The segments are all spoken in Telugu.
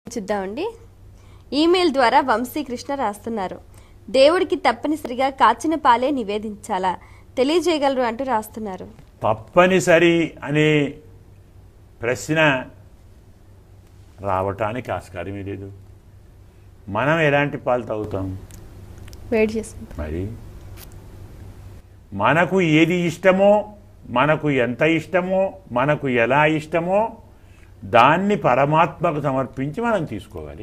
చూద్దామండి ఈమెయిల్ ద్వారా వంశీకృష్ణ రాస్తున్నారు దేవుడికి తప్పనిసరిగా కాచిన పాలే నివేదించాలా తెలియజేయగలరు అంటూ రాస్తున్నారు తప్పనిసరి అనే ప్రశ్న రావటానికి ఆస్కారమే లేదు మనం ఎలాంటి పాలు తాగుతాం వేడి చేసుకుంటాం మరి మనకు ఏది ఇష్టమో మనకు ఎంత ఇష్టమో మనకు ఎలా ఇష్టమో దాన్ని పరమాత్మకు సమర్పించి మనం తీసుకోవాలి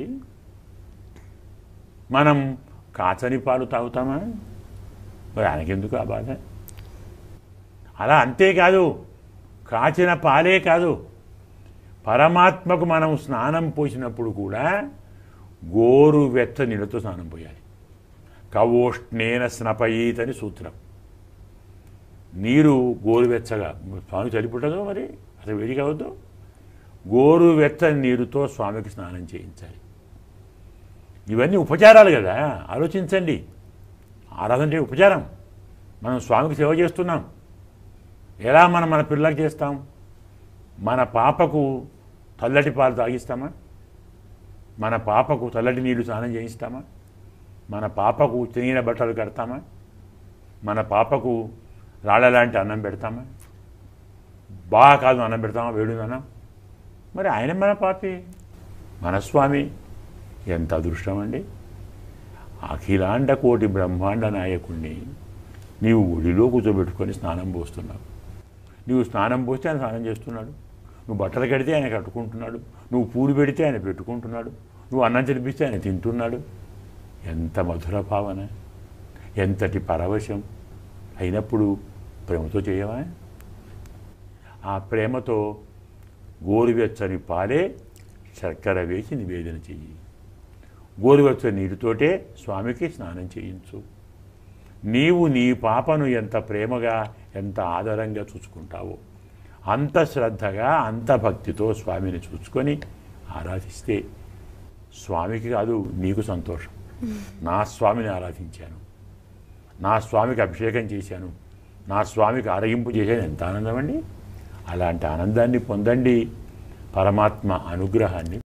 మనం కాచని పాలు తాగుతామా మరి ఆయనకెందుకు ఆ బాధ అలా అంతేకాదు కాచిన పాలే కాదు పరమాత్మకు మనం స్నానం పోసినప్పుడు కూడా గోరు వెచ్చ నీళ్ళతో స్నానం పోయాలి కవోష్ణేన స్నపయీత్ అని సూత్రం నీరు గోరువెచ్చగా స్వామి చలిపుట్టదు మరి అసలు వేడి కావద్దు గోరువెచ్చని నీరుతో స్వామికి స్నానం చేయించాలి ఇవన్నీ ఉపచారాలు కదా ఆలోచించండి ఆరాధన అంటే ఉపచారం మనం స్వామికి సేవ చేస్తున్నాం ఎలా మనం మన పిల్లలకు చేస్తాం మన పాపకు చల్లటి పాలు తాగిస్తామా మన పాపకు చల్లటి నీళ్లు స్నానం చేయిస్తామా మన పాపకు చినిగిన బట్టలు కడతామా మన పాపకు రాళ్ళ లాంటి అన్నం పెడతామా బాగా కాదు అన్నం పెడతామా వేడుదనం మరి ఆయన మన పాపే మన స్వామి ఎంత అదృష్టం అండి అఖిలాండ కోటి బ్రహ్మాండ నాయకుణ్ణి నీవు ఒడిలో కూర్చోబెట్టుకొని స్నానం పోస్తున్నావు నువ్వు స్నానం పోస్తే ఆయన స్నానం చేస్తున్నాడు నువ్వు బట్టలు కడితే ఆయన కట్టుకుంటున్నాడు నువ్వు పూలు పెడితే ఆయన పెట్టుకుంటున్నాడు నువ్వు అన్నం తినిపిస్తే ఆయన తింటున్నాడు ఎంత మధుర భావన ఎంతటి పరవశం అయినప్పుడు ప్రేమతో చేయవా ఆ ప్రేమతో గోరువెచ్చని పాలే శర్కర వేసి నివేదన చెయ్యి గోరువెచ్చని నీటితోటే స్వామికి స్నానం చేయించు నీవు నీ పాపను ఎంత ప్రేమగా ఎంత ఆదరంగా చూసుకుంటావో అంత శ్రద్ధగా అంత భక్తితో స్వామిని చూసుకొని ఆరాధిస్తే స్వామికి కాదు నీకు సంతోషం నా స్వామిని ఆరాధించాను నా స్వామికి అభిషేకం చేశాను నా స్వామికి ఆరగింపు చేశాను ఎంత ఆనందం అండి అలాంటి ఆనందాన్ని పొందండి పరమాత్మ అనుగ్రహాన్ని